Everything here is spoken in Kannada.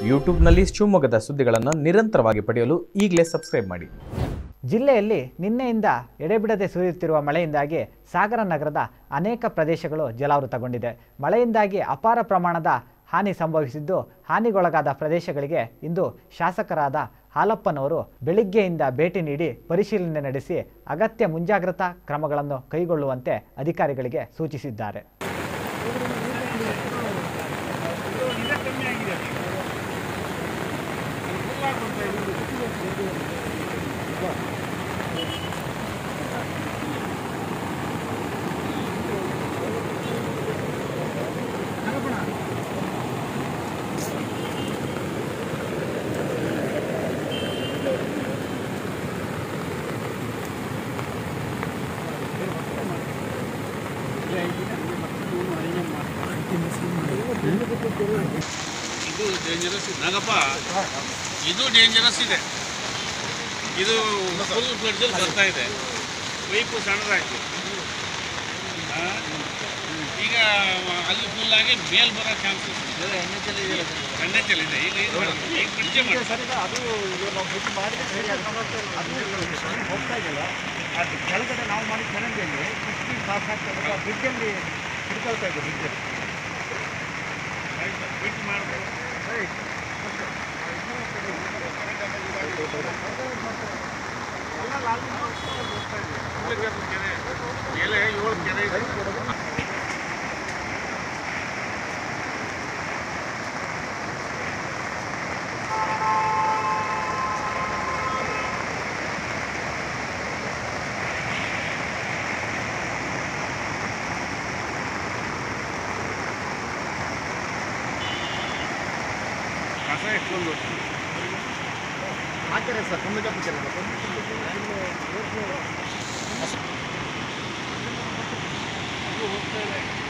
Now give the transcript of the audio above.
ಯೂಟ್ಯೂಬ್ನಲ್ಲಿ ಶಿವಮೊಗ್ಗದ ಸುದ್ದಿಗಳನ್ನು ನಿರಂತರವಾಗಿ ಪಡೆಯಲು ಈಗಲೇ ಸಬ್ಸ್ಕ್ರೈಬ್ ಮಾಡಿ ಜಿಲ್ಲೆಯಲ್ಲಿ ನಿನ್ನೆಯಿಂದ ಎಡೆಬಿಡದೆ ಸುರಿಯುತ್ತಿರುವ ಮಳೆಯಿಂದಾಗಿ ಸಾಗರ ನಗರದ ಅನೇಕ ಪ್ರದೇಶಗಳು ಜಲಾವೃತಗೊಂಡಿದೆ ಮಳೆಯಿಂದಾಗಿ ಅಪಾರ ಪ್ರಮಾಣದ ಹಾನಿ ಸಂಭವಿಸಿದ್ದು ಹಾನಿಗೊಳಗಾದ ಪ್ರದೇಶಗಳಿಗೆ ಇಂದು ಶಾಸಕರಾದ ಹಾಲಪ್ಪನವರು ಬೆಳಿಗ್ಗೆಯಿಂದ ಭೇಟಿ ನೀಡಿ ಪರಿಶೀಲನೆ ನಡೆಸಿ ಅಗತ್ಯ ಮುಂಜಾಗ್ರತಾ ಕ್ರಮಗಳನ್ನು ಕೈಗೊಳ್ಳುವಂತೆ ಅಧಿಕಾರಿಗಳಿಗೆ ಸೂಚಿಸಿದ್ದಾರೆ ಇದು ಡೇಂಜರಸ್ ಇದೆ ನಾಗಪ್ಪ ಇದು ಡೇಂಜರಸ್ ಇದೆ ಇದು ಫುಲ್ ಫ್ಲಡ್ಜಲ್ಲಿ ಬರ್ತಾ ಇದೆ ಪೈಪು ಸಣ್ಣದಾಯ್ತು ಆ, ಈಗ ಅಲ್ಲಿ ಫುಲ್ ಆಗಿ ಮೇಲ್ ಬರೋ ಚಾನ್ಸಸ್ ಎಣ್ಣೆ ಚೆಲ್ಲಿದೆ ಈಗ ಇದು ಮಾಡೋದು. ಈಗ ಬ್ರಿಡ್ಜ್ ಮಾಡಿ ಅದು ಕೆಳಗಡೆ ನಾವು ಮಾಡಿ ಚರಂಡಿಯಲ್ಲಿ ಪಾಸ್ ಆಗ್ತದೆ ಬ್ರಿಡ್ಜಲ್ಲಿ ಹಿಡ್ಕೊಳ್ತಾ ಇದೆ ಬ್ರಿಡ್ಜಲ್ಲಿ ಬ್ರಿಡ್ಜ್ ಮಾಡ್ಬೋದು ಕೆರೆ ಮೇಲೆ ಏಳು ಕೆರೆ ಇದೆ ಕಸ ಎಷ್ಟೊಂದು ಹಾಕಿದ್ರೆ ಸರ್ ಕುಂದಕಪ್ಪ ಕೆರೆ ಹೋಗ್ತಾ ಇದೆ